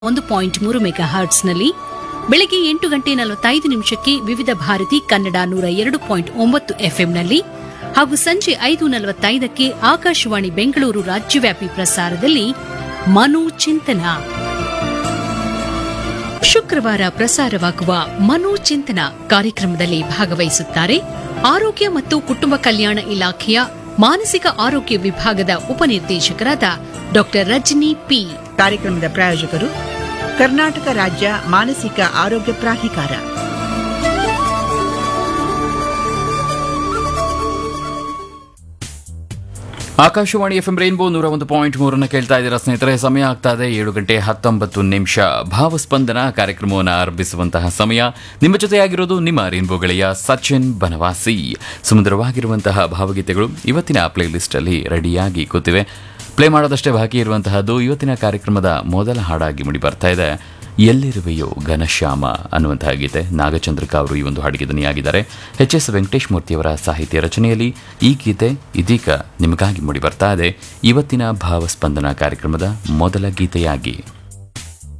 ಒಂದು ಪಾಯಿಂಟ್ ಮೂರು ಮೆಗಾ ಹರ್ಟ್ಸ್ನಲ್ಲಿ ಬೆಳಗ್ಗೆ ಎಂಟು ಗಂಟೆ ನಲವತ್ತೈದು ನಿಮಿಷಕ್ಕೆ ವಿವಿಧ ಭಾರತಿ ಕನ್ನಡ ನೂರ ಎರಡು ಪಾಯಿಂಟ್ ಒಂಬತ್ತು ಎಫ್ಎಂನಲ್ಲಿ ಹಾಗೂ ಸಂಜೆ ಐದು ನಲವತ್ತೈದಕ್ಕೆ ಆಕಾಶವಾಣಿ ಬೆಂಗಳೂರು ರಾಜ್ಯವ್ಯಾಪಿ ಪ್ರಸಾರದಲ್ಲಿ ಮನೋಚಿಂತನ ಶುಕ್ರವಾರ ಪ್ರಸಾರವಾಗುವ ಮನೋಚಿಂತನ ಕಾರ್ಯಕ್ರಮದಲ್ಲಿ ಭಾಗವಹಿಸುತ್ತಾರೆ ಆರೋಗ್ಯ ಮತ್ತು ಕುಟುಂಬ ಕಲ್ಯಾಣ ಇಲಾಖೆಯ ಮಾನಸಿಕ ಆರೋಗ್ಯ ವಿಭಾಗದ ಉಪನಿರ್ದೇಶಕರಾದ ಡಾ ರಜನಿ ಪಿ ಕಾರ್ಯಕ್ರಮದ ಪ್ರಾಯೋಜಕರು ಕರ್ನಾಟಕ ರಾಜ್ಯ ಮಾನಸಿಕ ಆರೋಗ್ಯ ಪ್ರಾಧಿಕಾರ ಆಕಾಶವಾಣಿ ಎಫ್ ಎಂ ರೈನ್ಬೋ ನೂರ ಒಂದು ಪಾಯಿಂಟ್ ಮೂರನ್ನು ಕೇಳ್ತಾ ಇದ್ದೀರಾ ಸ್ನೇಹಿತರೆ ಸಮಯ ಆಗ್ತಾ ಇದೆ ಏಳು ಗಂಟೆ ಹತ್ತೊಂಬತ್ತು ನಿಮಿಷ ಭಾವಸ್ಪಂದನ ಕಾರ್ಯಕ್ರಮವನ್ನು ಆರಂಭಿಸುವಂತಹ ಸಮಯ ನಿಮ್ಮ ಜೊತೆಯಾಗಿರೋದು ನಿಮ್ಮ ರೈನ್ಬೋ ಗೆಳೆಯ ಸಚಿನ್ ಬನವಾಸಿ ಸುಂದರವಾಗಿರುವಂತಹ ಭಾವಗೀತೆಗಳು ಇವತ್ತಿನ ಪ್ಲೇ ಲಿಸ್ಟ್ ಅಲ್ಲಿ ರೆಡಿಯಾಗಿ ಕೂತಿವೆ ಪ್ಲೇ ಮಾಡೋದಷ್ಟೇ ಬಾಕಿ ಇರುವಂತಹದ್ದು ಇವತ್ತಿನ ಕಾರ್ಯಕ್ರಮದ ಮೊದಲ ಹಾಡಾಗಿ ಮುಡಿ ಬರ್ತಾ ಇದೆ ಎಲ್ಲಿರುವೆಯೋ ಘನಶ್ಯಾಮ ಅನ್ನುವಂತಹ ಗೀತೆ ನಾಗಚಂದ್ರಿಕಾ ಅವರು ಈ ಒಂದು ಹಾಡಿಗೆ ದನಿಯಾಗಿದ್ದಾರೆ ಎಚ್ ಎಸ್ ವೆಂಕಟೇಶ್ ಮೂರ್ತಿಯವರ ಸಾಹಿತ್ಯ ರಚನೆಯಲ್ಲಿ ಈ ಗೀತೆ ಇದೀಗ ನಿಮಗಾಗಿ ಮೂಡಿ ಬರ್ತಾ ಇದೆ ಇವತ್ತಿನ ಭಾವಸ್ಪಂದನ ಕಾರ್ಯಕ್ರಮದ ಮೊದಲ ಗೀತೆಯಾಗಿ